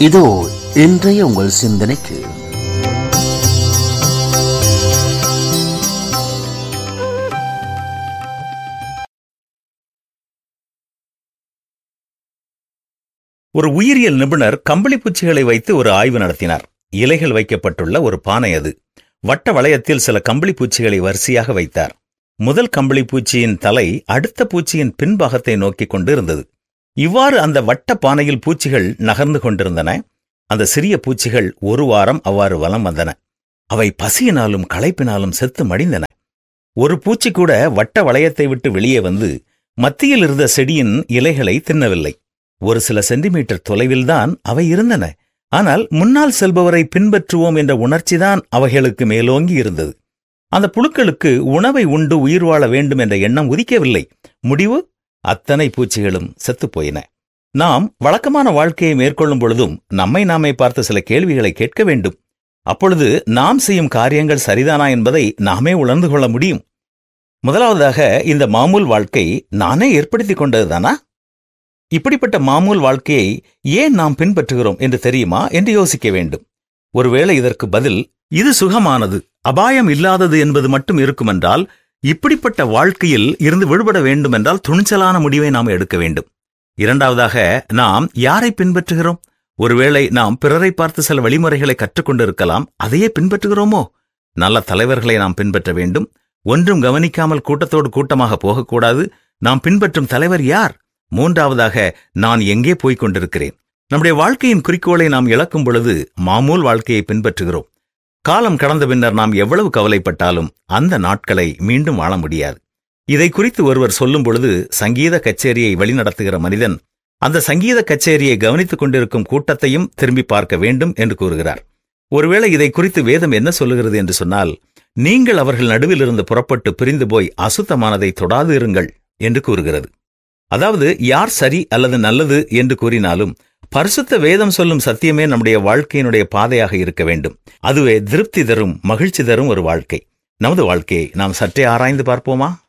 இதோ இன்றைய உங்கள் சிந்தனைக்கு ஒரு உயிரியல் நிபுணர் கம்பளி பூச்சிகளை வைத்து ஒரு ஆய்வு நடத்தினார் இலைகள் வைக்கப்பட்டுள்ள ஒரு பானை அது வட்ட வளையத்தில் சில கம்பளி பூச்சிகளை வரிசையாக வைத்தார் முதல் கம்பளி பூச்சியின் தலை அடுத்த பூச்சியின் பின்பாகத்தை நோக்கிக் கொண்டு இருந்தது இவ்வாறு அந்த வட்ட பானையில் பூச்சிகள் நகர்ந்து கொண்டிருந்தன அந்த சிறிய பூச்சிகள் ஒரு வாரம் அவ்வாறு வலம் வந்தன அவை பசியினாலும் களைப்பினாலும் செத்து மடிந்தன ஒரு பூச்சி கூட வட்ட வளையத்தை விட்டு வெளியே வந்து மத்தியில் இருந்த செடியின் இலைகளை தின்னவில்லை ஒரு சில சென்டிமீட்டர் தொலைவில்தான் அவை இருந்தன ஆனால் முன்னால் செல்பவரை பின்பற்றுவோம் என்ற உணர்ச்சிதான் அவைகளுக்கு மேலோங்கி இருந்தது அந்த புழுக்களுக்கு உணவை உண்டு உயிர் வாழ வேண்டும் என்ற எண்ணம் உதிக்கவில்லை முடிவு அத்தனை பூச்சிகளும் செத்துப் போயின நாம் வழக்கமான வாழ்க்கையை மேற்கொள்ளும் பொழுதும் நம்மை நாமே பார்த்து சில கேள்விகளை கேட்க வேண்டும் அப்பொழுது நாம் செய்யும் காரியங்கள் சரிதானா என்பதை நாமே உணர்ந்து கொள்ள முடியும் முதலாவதாக இந்த மாமூல் வாழ்க்கை நானே ஏற்படுத்திக் கொண்டதுதானா இப்படிப்பட்ட மாமூல் வாழ்க்கையை ஏன் நாம் பின்பற்றுகிறோம் என்று தெரியுமா என்று யோசிக்க வேண்டும் ஒருவேளை இதற்கு பதில் இது சுகமானது அபாயம் இல்லாதது என்பது மட்டும் இருக்குமென்றால் இப்படிப்பட்ட வாழ்க்கையில் இருந்து விடுபட வேண்டுமென்றால் துணிச்சலான முடிவை நாம் எடுக்க வேண்டும் இரண்டாவதாக நாம் யாரை பின்பற்றுகிறோம் ஒருவேளை நாம் பிறரை பார்த்து சில வழிமுறைகளை கற்றுக்கொண்டிருக்கலாம் அதையே பின்பற்றுகிறோமோ நல்ல தலைவர்களை நாம் பின்பற்ற வேண்டும் ஒன்றும் கவனிக்காமல் கூட்டத்தோடு கூட்டமாக போகக்கூடாது நாம் பின்பற்றும் தலைவர் யார் மூன்றாவதாக நான் எங்கே போய்க் கொண்டிருக்கிறேன் நம்முடைய வாழ்க்கையின் குறிக்கோளை நாம் இழக்கும் பொழுது மாமூல் வாழ்க்கையை பின்பற்றுகிறோம் காலம் கடந்த பின்னர் நாம் எவ்வளவு கவலைப்பட்டாலும் அந்த நாட்களை மீண்டும் வாழ முடியாது இதை குறித்து ஒருவர் சொல்லும் பொழுது சங்கீத கச்சேரியை வழிநடத்துகிற மனிதன் அந்த சங்கீத கச்சேரியை கவனித்துக் கொண்டிருக்கும் கூட்டத்தையும் திரும்பி பார்க்க வேண்டும் என்று கூறுகிறார் ஒருவேளை இதை குறித்து வேதம் என்ன சொல்லுகிறது என்று சொன்னால் நீங்கள் அவர்கள் நடுவிலிருந்து புறப்பட்டு பிரிந்து போய் அசுத்தமானதை தொடாது இருங்கள் என்று கூறுகிறது அதாவது யார் சரி அல்லது நல்லது என்று கூறினாலும் பரிசுத்த வேதம் சொல்லும் சத்தியமே நம்முடைய வாழ்க்கையினுடைய பாதையாக இருக்க வேண்டும் அதுவே திருப்தி தரும் மகிழ்ச்சி தரும் ஒரு வாழ்க்கை நமது வாழ்க்கையை நாம் சற்றே ஆராய்ந்து பார்ப்போமா